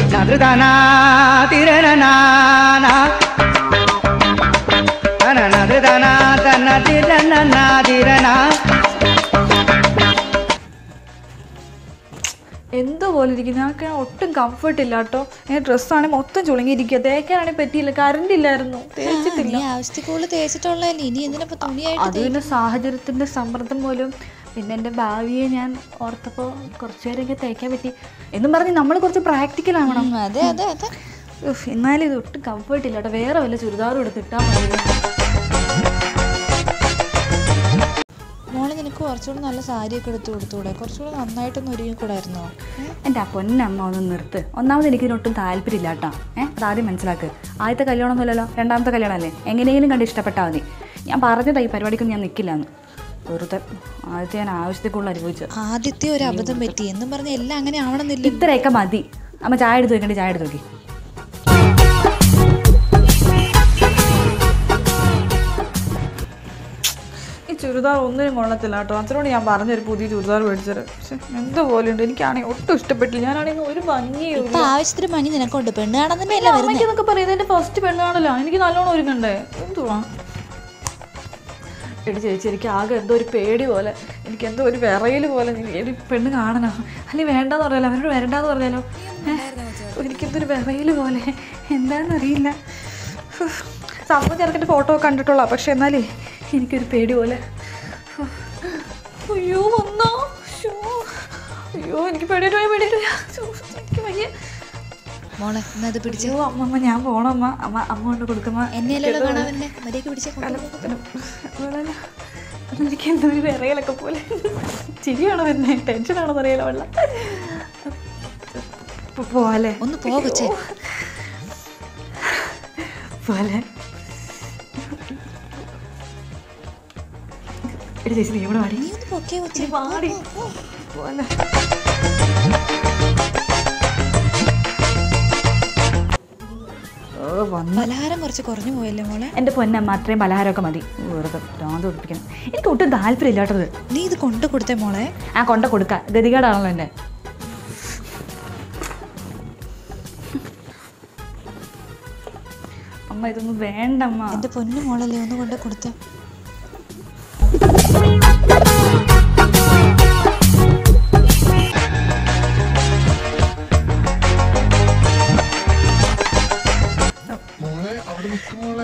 നദൃതനാ തിരണനാന നദൃതനാ തന തിരണനാ തിരണ എന്തോ പോലെ ഇരിക്കുന്നു ഞങ്ങൾക്ക് ഒട്ടും കംഫർട്ട് ഇല്ല കേട്ടോ ഞാൻ ഡ്രസ്സാണെങ്കിൽ മൊത്തം ചുളുങ്ങിയിരിക്കുക തേക്കാനാണെങ്കിൽ പറ്റിയില്ല കറണ്ട് ഇല്ലായിരുന്നു തേച്ചിട്ടില്ല നീ ആവശ്യത്തിൽ കൂടുതൽ തേച്ചിട്ടുള്ളതല്ലേ ഇനി എന്തിനാ തുണിയായിട്ട് അത് പിന്നെ സാഹചര്യത്തിന്റെ സമ്മർദ്ദം പോലും പിന്നെ എൻ്റെ ഭാവിയെ ഞാൻ ഓർത്തപ്പോൾ കുറച്ചു നേരമൊക്കെ തേക്കാൻ പറ്റി എന്നും പറഞ്ഞ് നമ്മൾ കുറച്ച് പ്രാക്ടിക്കൽ ആവണം ഉം, അതെ അതെ അതെ ഉഫ്, എന്നാലും ഇത് ഒട്ടും കംഫർട്ട് ഇല്ല കേട്ടോ വേറെ വല്ല ചുരിദാറും എടുത്തിട്ടാൽ മതി മോളെ നിനക്ക് കുറച്ചുകൂടി നല്ല സാരിയൊക്കെ എടുത്ത് കൊടുത്തൂടെ കുറച്ചുകൂടി നന്നായിട്ടൊന്ന് ഒരുങ്ങിക്കൂടായിരുന്നോ എൻ്റെ ആ പൊന്നമ്മ ഒന്ന് നിർത്ത് ഒന്നാമത് എനിക്ക് ഇതിനൊട്ടും താല്പര്യമില്ല കേട്ടോ ഏഹ് അതാദ്യം മനസ്സിലാക്ക് ആദ്യത്തെ കല്യാണമൊന്നുമല്ലല്ലോ രണ്ടാമത്തെ കല്യാണമല്ലേ എങ്ങനെയെങ്കിലും കണ്ട് ഇഷ്ടപ്പെട്ടാൽ മതി ഞാൻ പറഞ്ഞതാ ഈ പരിപാടിക്കൊന്നും ഞാൻ നിൽക്കില്ല എന്ന് വെറുതെ ആദ്യത്തെ ഞാൻ ആവശ്യത്തിൽ കൂടുതൽ അനുഭവിച്ചത് ആദ്യത്തെ ഒരു അബദ്ധം പറ്റി എന്നും പറഞ്ഞ് എല്ലാം അങ്ങനെ ആവണമെന്നില്ല ഇത്രയൊക്കെ മതി അമ്മ ചായ എടുത്ത് വെക്കണ്ടേ ചായ എടുത്ത് നോക്കി ഈ ചുരിദാർ ഒന്നിനും കൊള്ളത്തില്ല കേട്ടോ അച്ഛനോട് ഞാൻ പറഞ്ഞൊരു പുതിയ ചുരിദാർ മേടിച്ചത് പക്ഷെ എന്തോ പോലെ ഉണ്ട് എനിക്കാണെങ്കിൽ ഒട്ടും ഇഷ്ടപ്പെട്ടില്ല ഞാനാണെങ്കിൽ ഒരു ഭംഗിയും ഇപ്പൊ ആവശ്യത്തിന് ഭംഗി നിനക്കുണ്ട് പെണ്ണ് കാണാൻ തന്നെയല്ല വരുന്നത് അമ്മയ്ക്കെന്നൊക്കെ പറയുന്നത് എൻ്റെ ഫസ്റ്റ് പെണ്ണാണല്ലോ എനിക്ക് നല്ലോണം ഒരുങ്ങണ്ടേ എന്തുവാ എടി ചേച്ചി എനിക്ക് ആകെ എന്തോ ഒരു പേടി പോലെ എനിക്ക് എന്തോ ഒരു വിറയൽ പോലെ ഒരു പെണ്ണ് കാണണം അല്ലെങ്കിൽ വേണ്ടെന്ന് പറയാലോ അവരോട് വരണ്ടെന്ന് പറഞ്ഞാലോ എനിക്കെന്തോ ഒരു വിറയൽ പോലെ എന്താണെന്നറിയില്ല സംഭവം ചെറുക്കിൻ്റെ ഫോട്ടോ കണ്ടിട്ടുള്ള പക്ഷെ എന്നാലേ എനിക്കൊരു പേടി പോലെ അയ്യോ വന്നോ ശ്ശോ. അയ്യോ എനിക്ക് പേടിയിട്ട് പോയി പേടിയിട്ട് പോയി. ശ്ശോ, എനിക്ക് വയ്യ മോളെ എന്നാ ഇത് പിടിച്ച് അയ്യോ അമ്മമ്മ ഞാൻ പോണം അമ്മ അമ്മ അമ്മ കൊണ്ട് കൊടുക്കുമ്പോ എന്നെയല്ലോ കാണാൻ വന്നെ മര്യാദക്ക് പിടിച്ചേ എനിക്ക് എന്തോ ഒരു വിറയലൊക്കെ പോലെ ചിരിയാണോ വരുന്നത് ടെൻഷനാണോ അറിയാലോ വെള്ളം പോലെ ഒന്ന് പോ കൊച്ചേ പോലെ എടി ചേച്ചി നീ ഇവിടെ വാടി നീ ഒന്ന് പൊക്കേ കൊച്ചേ ഇച്ചിരി വാടി പോലെ ഓ വന്നു പലഹാരം കുറച്ച് കുറഞ്ഞു പോയല്ലേ മോളെ എൻ്റെ പൊന്നമ്മ അത്രയും പലഹാരമൊക്കെ മതി വെറുതെ ഭ്രാന്ത് പിടിപ്പിക്കണം എനിക്ക് ഒട്ടും താല്പര്യമില്ലാട്ടത് നീ ഇത് കൊണ്ടു കൊടുത്തേ മോളെ ആ കൊണ്ട കൊടുക്ക ഗതികേടാണല്ലോ എൻ്റെ അമ്മ ഇതൊന്നും വേണ്ടമ്മ എന്റെ പൊന്നു മോളല്ലേ ഒന്ന് കൊണ്ട് കൊടുത്തേ മോളെ അവിടെ നിൽക്കും മോളെ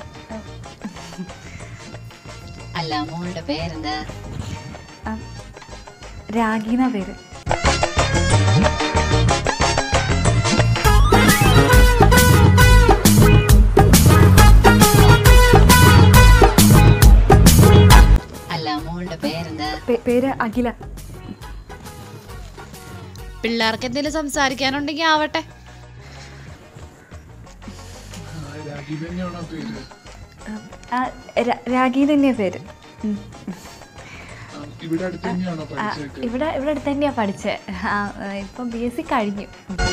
അല്ല മോളുടെ പേരെന്താ ആ, രാഗീന പേര് അല്ല മോളുടെ പേരെന്താ പേ- പേര് അഖില പിള്ളേർക്ക് എന്തെങ്കിലും സംസാരിക്കാനുണ്ടെങ്കിൽ ആവട്ടെ ആ, രാഗി തന്നെയാണോ പേര് ആ, രാ- രാഗി തന്നെയാ പേര് ഉം. ആ, ഇവിടെ അടുത്ത് തന്നെയാണോ ആ, പഠിച്ചേക്ക് ഇവിടെ ഇവിടെ അടുത്ത് തന്നെയാ പഠിച്ചത് ഇപ്പം ബി എസ് സി കഴിഞ്ഞു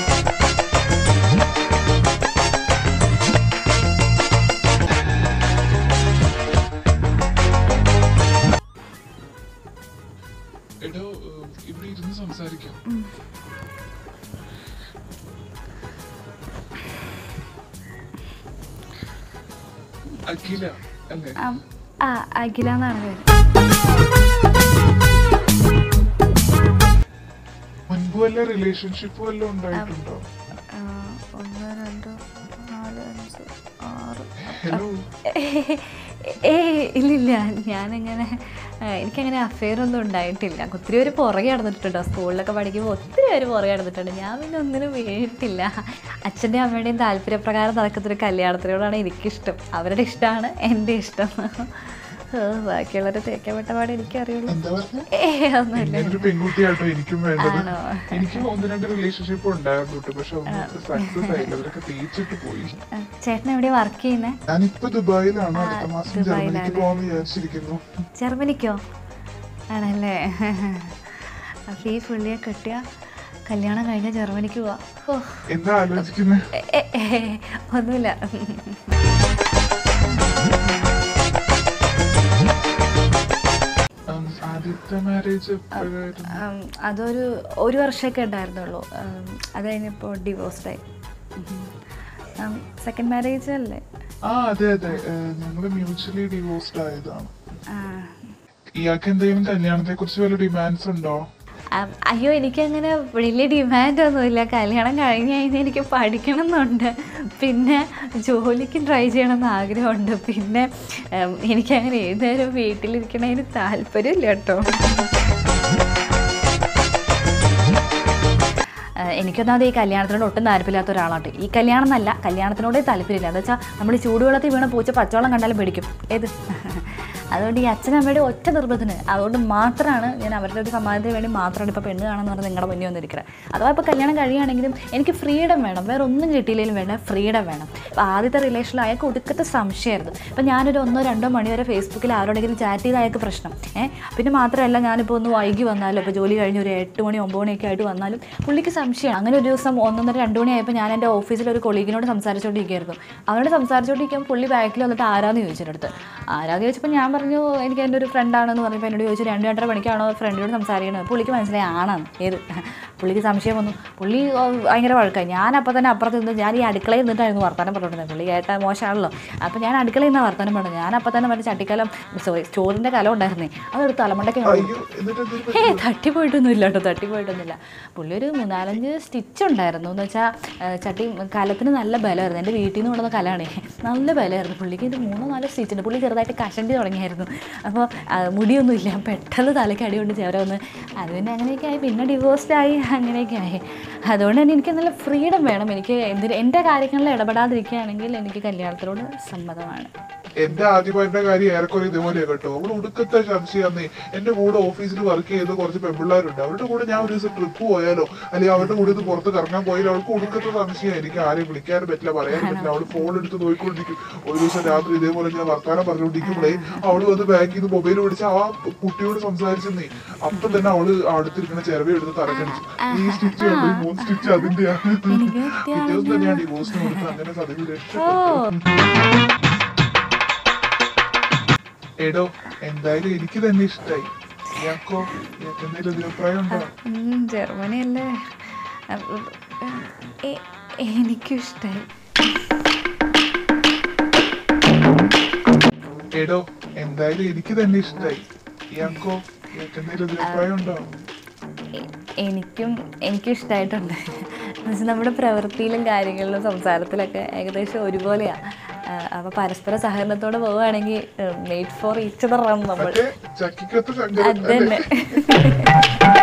എടോ ഏഹ്, ഇവിടെ ഇരുന്ന് സംസാരിക്കാം അഖില അല്ലേ ആ, ആ അഖില എന്നാണ് പേര് മുൻപ് വല്ല റിലേഷൻഷിപ്പ് വല്ലതും ഉണ്ടായിട്ടുണ്ടോ ആ, ഒന്ന് രണ്ട് നാല് അഞ്ച് ആറ് ഹലോ ഏ ഇല്ലില്ല ഞാനിങ്ങനെ ആ, എനിക്കങ്ങനെ അഫെയർ ഒന്നും ഉണ്ടായിട്ടില്ല ഒത്തിരി പേര് പുറകെ നടന്നിട്ടുണ്ട് സ്കൂളിലൊക്കെ പഠിക്കുമ്പോൾ ഒത്തിരി പേര് പുറകെ നടന്നിട്ടുണ്ട് ഞാൻ പിന്നെ ഒന്നിനും വീണിട്ടില്ല അച്ഛൻ്റെയും അമ്മയുടെയും താല്പര്യപ്രകാരം നടക്കുന്നൊരു കല്യാണത്തിനോടാണ് എനിക്കിഷ്ടം അവരുടെ ഇഷ്ടമാണ് എൻ്റെ ഇഷ്ടം ഓ, ബാക്കിയുള്ളവരെ തേക്കാൻ വിട്ട പാടെ എനിക്കറിയുള്ളൂ എന്താ പറഞ്ഞ ഏ ഒന്നുമില്ല ഒരു പെൺകുട്ടിയാട്ടോ എനിക്കും വേണ്ടത് ആണോ? എനിക്ക് ഒന്ന് രണ്ട് റിലേഷൻഷിപ്പ് ഉണ്ടായിരുന്നു ട്ടോ. പക്ഷെ ഒന്നും സക്സസ് ആയില്ല അവരൊക്കെ തേച്ചിട്ട് പോയി ആ, ചേട്ടൻ എവിടെയാണ് വർക്ക് ചെയ്യുന്നത് ഞാനിപ്പോ ദുബായിലാണ് ആ, അടുത്ത മാസം ദുബായിലാണ്. ജർമ്മനിക്ക് പോകാൻ വിചാരിച്ചിരിക്കുന്നു ജർമ്മനിക്കോ ആണല്ലേ അപ്പോൾ ഈ പുള്ളിയെ കെട്ടിയ കല്യാണം കഴിഞ്ഞ ജർമ്മനിക്ക് പോവാ ഓ എന്താ ആലോചിക്കുന്നത് എ, എ, എ, ഒന്നുമില്ല അത് ആദ്യത്തെ മാരേജ് എപ്പോഴായിരുന്നു ഉം, അതൊരു ഒരു വർഷമൊക്കെ ഉണ്ടായിരുന്നുള്ളൂ ഉം, അത് കഴിഞ്ഞപ്പോൾ ഡിവോഴ്സ്ഡായി സെക്കൻഡ് മാരേജ് അല്ലേ ആ അതെ അതെ ഞങ്ങൾ മ്യൂച്വലി ഡിവോഴ്സ്ഡ് ആയതാണ് ആ. ഇയാൾക്ക് എന്തെങ്കിലും കല്യാണത്തെ കുറിച്ച് വല്ല ഡിമാൻഡ്സ് ഉണ്ടോ അ- അയ്യോ എനിക്കങ്ങനെ വലിയ ഡിമാൻഡൊന്നുമില്ല കല്യാണം കഴിഞ്ഞ് കഴിഞ്ഞാൽ എനിക്ക് പഠിക്കണം എന്നുണ്ട് പിന്നെ ജോലിക്ക് ട്രൈ ചെയ്യണമെന്ന് ആഗ്രഹമുണ്ട് പിന്നെ ഉം, എനിക്കങ്ങനെ ഏത് നേരം വീട്ടിലിരിക്കണതിന് താല്പര്യമില്ല കേട്ടോ ഏഹ് എനിക്കൊന്നാമത് ഈ കല്യാണത്തിനോട് ഒട്ടും താല്പര്യമില്ലാത്ത ഒരാളാണ് ഈ കല്യാണം എന്നല്ല കല്യാണത്തിനോടേ താല്പര്യമില്ല എന്താ വെച്ചാൽ നമ്മൾ ഈ ചൂടുവെള്ളത്തിൽ വീണ പൂച്ച പച്ചവെള്ളം കണ്ടാലും പിടിക്കും ഏത് അതുകൊണ്ട് ഈ അച്ഛനും അമ്മയുടെ ഒറ്റ നിർബന്ധത്തിന് അതുകൊണ്ട് മാത്രമാണ് ഞാൻ അവരുടെ ഒരു സമാധാനത്തിന് വേണ്ടി മാത്രമാണ് ഇപ്പോൾ പെണ്ണ് കാണാന്ന് പറഞ്ഞ് നിങ്ങളുടെ മുന്നിൽ വന്നിരിക്കുന്നത് അഥവാ ഇപ്പോൾ കല്യാണം കഴിയുകയാണെങ്കിലും എനിക്ക് ഫ്രീഡം വേണം വേറെ ഒന്നും കിട്ടിയില്ലെങ്കിലും വേണ്ട ഫ്രീഡം വേണം അപ്പോൾ ആദ്യത്തെ റിലേഷനിൽ അയാൾക്ക് ഒടുക്കത്തെ സംശയമായിരുന്നു അപ്പോൾ ഞാനൊരു ഒന്നോ രണ്ടോ മണി വരെ ഫേസ്ബുക്കിൽ ആരോടെങ്കിലും ചാറ്റ് ചെയ്ത് അയാൾക്ക് പ്രശ്നം ഏഹ് പിന്നെ മാത്രമല്ല ഞാനിപ്പോൾ ഒന്ന് വൈകി വന്നാലും ഇപ്പോൾ ജോലി കഴിഞ്ഞ് ഒരു എട്ട് മണി ഒമ്പത് മണിയൊക്കെ ആയിട്ട് വന്നാലും പുള്ളിക്ക് സംശയമാണ് അങ്ങനെ ഒരു ദിവസം ഒന്നൊന്നര രണ്ട് മണിയായപ്പോൾ ഞാൻ എൻ്റെ ഓഫീസിൽ ഒരു കൊളീഗിനോട് സംസാരിച്ചുകൊണ്ടിരിക്കുകയായിരുന്നു അവനോട് സംസാരിച്ചുകൊണ്ടിരിക്കുമ്പോൾ പുള്ളി ബാക്കിൽ വന്നിട്ട് ആരാന്ന് ചോദിച്ചിട്ട് അടുത്ത് ആരാന്ന് ചോദിച്ചപ്പോൾ ഞാൻ പറഞ്ഞു എനിക്ക് എൻ്റെ ഒരു ഫ്രണ്ടാണെന്ന് പറഞ്ഞപ്പോൾ എന്നോട് ചോദിച്ചു രണ്ട് രണ്ടര മണിക്കാണോ ഫ്രണ്ടിനോട് സംസാരിക്കണത് പുള്ളിക്ക് മനസ്സിലായി ആണെന്ന് ഏത് പുള്ളിക്ക് സംശയം വന്നു പുള്ളി ഓ, ഭയങ്കര വഴക്കായി ഞാൻ അപ്പോൾ തന്നെ അപ്പുറത്ത് നിന്ന് ഞാൻ ഈ അടുക്കളയിൽ നിന്നിട്ടായിരുന്നു വർത്തമാനം പറഞ്ഞിരുന്നത് പുള്ളി കേട്ട മോശമാണല്ലോ അപ്പോൾ ഞാൻ അടുക്കളയിൽ നിന്നാണ് വർത്തമാനം പറഞ്ഞത് ഞാൻ അപ്പോൾ തന്നെ മറ്റേ ചട്ടിക്കലം സോറി ചോറിൻ്റെ കലം ഉണ്ടായിരുന്നേ അതെടുത്ത് തലമുണ്ടയ്ക്ക് അയ്യോ എന്നിട്ട് എന്തൊരു ഏ തട്ടിപ്പോയിട്ടൊന്നുമില്ല കേട്ടോ തട്ടിപ്പോയിട്ടൊന്നുമില്ല പുള്ളി ഒരു മൂന്നാലഞ്ച് സ്റ്റിച്ച് ഉണ്ടായിരുന്നു എന്ന് വെച്ചാൽ ചട്ടി കലത്തിന് നല്ല ബലമായിരുന്നു എൻ്റെ വീട്ടിൽ നിന്ന് കൊണ്ടുവന്ന കലാണേ നല്ല ബലമായിരുന്നു പുള്ളിക്ക് ഇത് മൂന്നോ നാലോ സ്റ്റിച്ച് ഉണ്ട് പുള്ളി ചെറുതായിട്ട് കഷണ്ടി തുടങ്ങിയായിരുന്നു അപ്പോൾ മുടിയൊന്നുമില്ല പെട്ടെന്ന് തലയ്ക്ക് അടി കൊണ്ട് ചേര വന്ന് അത് പിന്നെ അങ്ങനെയൊക്കെ ആയി പിന്നെ ഡിവോഴ്സ്ഡ് ആയി അങ്ങനെയൊക്കെ ആയി അതുകൊണ്ട് തന്നെ എനിക്ക് നല്ല ഫ്രീഡം വേണം എനിക്ക് എന്തിന് എൻ്റെ കാര്യങ്ങളിൽ ഇടപെടാതിരിക്കുകയാണെങ്കിൽ എനിക്ക് കല്യാണത്തിനോട് സമ്മതമാണ് എന്റെ ആദ്യമായിട്ട് കാര്യം ഏറെക്കുറെ ഇതുപോലെയാ കേട്ടോ അവൾ ഒടുക്കത്തെ സംശയാന്നേ എന്റെ കൂടെ ഓഫീസിൽ വർക്ക് ചെയ്ത കുറച്ച് പെൺപിള്ളേരുണ്ട് അവരുടെ കൂടെ ഞാൻ ഒരു ദിവസം ട്രിപ്പ് പോയാലോ അല്ലെങ്കിൽ അവരുടെ കൂടെ ഇത് പുറത്ത് കറങ്ങാൻ പോയാലോ അവൾക്ക് ഒടുക്കത്തെ സംശയം എനിക്ക് ആരെയും വിളിക്കാനും പറ്റില്ല പറയാനും പറ്റില്ല അവള് ഫോൺ എടുത്ത് നോക്കിക്കൊണ്ടിരിക്കും ഒരു ദിവസം രാത്രി ഇതേപോലെ ഞാൻ വർത്താനം പറഞ്ഞുകൊണ്ടിരിക്കുമ്പോഴേ അവള് വന്ന് ബാക്കിൽ നിന്ന് മൊബൈൽ പിടിച്ച് ആ കുട്ടിയോട് സംസാരിച്ചെന്നേ അപ്പൊ തന്നെ അവള് അടുത്തിരിക്കുന്ന ചെലവ് എടുത്ത് തറക്കടിച്ചു ഈ സ്റ്റിച്ച് കണ്ടു ഈ മൂന്ന് സ്റ്റിച്ച് അതിന്റെയാണ് പിറ്റേ ദിവസം തന്നെയാണ് ഡിവോഴ്സിന് കൊടുത്തത് അങ്ങനെ സദവി രക്ഷപ്പെട്ടു എടോ എന്തായാലും എനിക്ക് തന്നെ ഇഷ്ടായി ഇയാൾക്കോ ഇയാൾക്ക് എന്തെങ്കിലും ഒരു അഭിപ്രായം ഉണ്ടോ ഉം, ജർമ്മനി അല്ലേ അപ്പൊ, എ- എനിക്കും ഇഷ്ടമായി എടോ എന്തായാലും എനിക്ക് തന്നെ ഇഷ്ടായി ഇയാൾക്കോ ഇയാൾക്ക് എന്തെങ്കിലും ഒരു അഭിപ്രായം ഉണ്ടോ എ- എനിക്കും എനിക്കും ഇഷ്ടമായിട്ടുണ്ട് എന്നുവെച്ചാൽ നമ്മുടെ പ്രവൃത്തിയിലും കാര്യങ്ങളിലും സംസാരത്തിലൊക്കെ ഏകദേശം ഒരുപോലെയാണ് അപ്പോൾ പരസ്പര സഹകരണത്തോടെ പോവുകയാണെങ്കിൽ മെയ്ഡ് ഫോർ ഈച്ച് അതർ നമ്മൾ മറ്റേ ചക്കിക്കത്ത് ശങ്കരൻ അതന്നെ